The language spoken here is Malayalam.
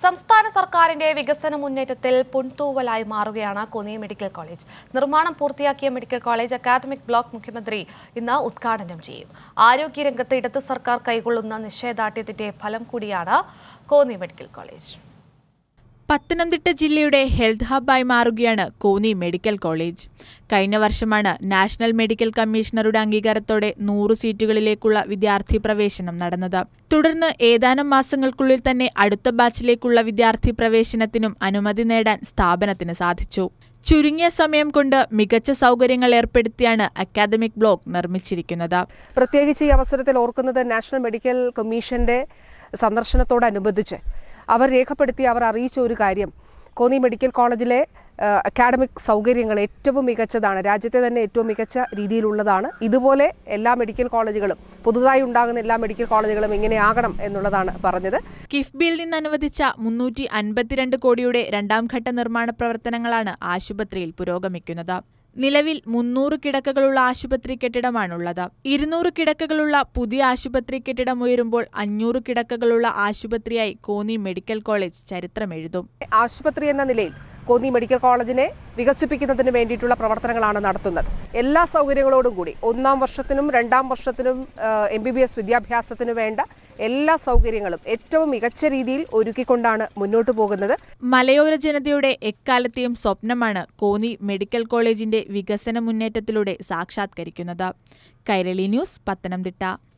സംസ്ഥാന സർക്കാരിന്റെ വികസന മുന്നേറ്റത്തിൽ പുൺതൂവലായി മാറുകയാണ് കോന്നി മെഡിക്കൽ കോളേജ് നിർമ്മാണം പൂർത്തിയാക്കിയ മെഡിക്കൽ കോളേജ് അക്കാദമിക് ബ്ലോക്ക് മുഖ്യമന്ത്രി ഇന്ന് ഉദ്ഘാടനം ചെയ്യും ആരോഗ്യരംഗത്ത് ഇടത് സർക്കാർ കൈകൊള്ളുന്ന നിശ്ചയദാർഢ്യത്തിന്റെ ഫലം കൂടിയാണ് കോന്നി മെഡിക്കൽ കോളേജ് പത്തനംതിട്ട ജില്ലയുടെ ഹെൽത്ത് ഹബ്ബായി മാറുകയാണ് കോന്നി മെഡിക്കൽ കോളേജ് കഴിഞ്ഞ വർഷമാണ് നാഷണൽ മെഡിക്കൽ കമ്മീഷണറുടെ അംഗീകാരത്തോടെ നൂറ് സീറ്റുകളിലേക്കുള്ള വിദ്യാർത്ഥി പ്രവേശനം നടന്നത് തുടർന്ന് ഏതാനും മാസങ്ങൾക്കുള്ളിൽ തന്നെ അടുത്ത ബാച്ചിലേക്കുള്ള വിദ്യാർത്ഥി പ്രവേശനത്തിനും അനുമതി നേടാൻ സ്ഥാപനത്തിന് സാധിച്ചു ചുരുങ്ങിയ സമയം കൊണ്ട് മികച്ച സൗകര്യങ്ങൾ ഏർപ്പെടുത്തിയാണ് അക്കാദമിക് ബ്ലോക്ക് നിർമ്മിച്ചിരിക്കുന്നത് പ്രത്യേകിച്ച് ഈ അവസരത്തിൽ ഓർക്കുന്നത് നാഷണൽ മെഡിക്കൽ കമ്മീഷന്റെ സന്ദർശനത്തോടനുബന്ധിച്ച് അവർ രേഖപ്പെടുത്തി അവർ അറിയിച്ച ഒരു കാര്യം കോന്നി മെഡിക്കൽ കോളേജിലെ ആ, അക്കാഡമിക് സൗകര്യങ്ങൾ ഏറ്റവും മികച്ചതാണ് രാജ്യത്തെ തന്നെ ഏറ്റവും മികച്ച രീതിയിലുള്ളതാണ് ഇതുപോലെ എല്ലാ മെഡിക്കൽ കോളേജുകളും പുതുതായി ഉണ്ടാകുന്ന എല്ലാ മെഡിക്കൽ കോളേജുകളും ഇങ്ങനെയാകണം എന്നുള്ളതാണ് പറഞ്ഞത് കിഫ്ബിയിൽ നിന്ന് അനുവദിച്ച മുന്നൂറ്റി അൻപത്തിരണ്ട് കോടിയുടെ രണ്ടാം ഘട്ട നിർമ്മാണ പ്രവർത്തനങ്ങളാണ് ആശുപത്രിയിൽ പുരോഗമിക്കുന്നത് നിലവിൽ മുന്നൂറ് കിടക്കകളുള്ള ആശുപത്രി കെട്ടിടമാണുള്ളത് ഇരുന്നൂറ് കിടക്കകളുള്ള പുതിയ ആശുപത്രി കെട്ടിടം ഉയരുമ്പോൾ അഞ്ഞൂറ് കിടക്കകളുള്ള ആശുപത്രിയായി കോന്നി മെഡിക്കൽ കോളേജ് ചരിത്രമെഴുതും ആശുപത്രി എന്ന നിലയിൽ കോന്നി മെഡിക്കൽ കോളേജിനെ വികസിപ്പിക്കുന്നതിന് വേണ്ടിയിട്ടുള്ള പ്രവർത്തനങ്ങളാണ് നടത്തുന്നത് എല്ലാ സൗകര്യങ്ങളോടും കൂടി ഒന്നാം വർഷത്തിനും രണ്ടാം വർഷത്തിനും എം ബി ബി എസ് വിദ്യാഭ്യാസത്തിനു വേണ്ട എല്ലാ സൗകര്യങ്ങളും ഏറ്റവും മികച്ച രീതിയിൽ ഒരുക്കിക്കൊണ്ടാണ് മുന്നോട്ട് പോകുന്നത് മലയോര ജനതയുടെ എക്കാലത്തെയും സ്വപ്നമാണ് കോന്നി മെഡിക്കൽ കോളേജിന്റെ വികസന മുന്നേറ്റത്തിലൂടെ സാക്ഷാത്കരിക്കുന്നത് കൈരളി ന്യൂസ് പത്തനംതിട്ട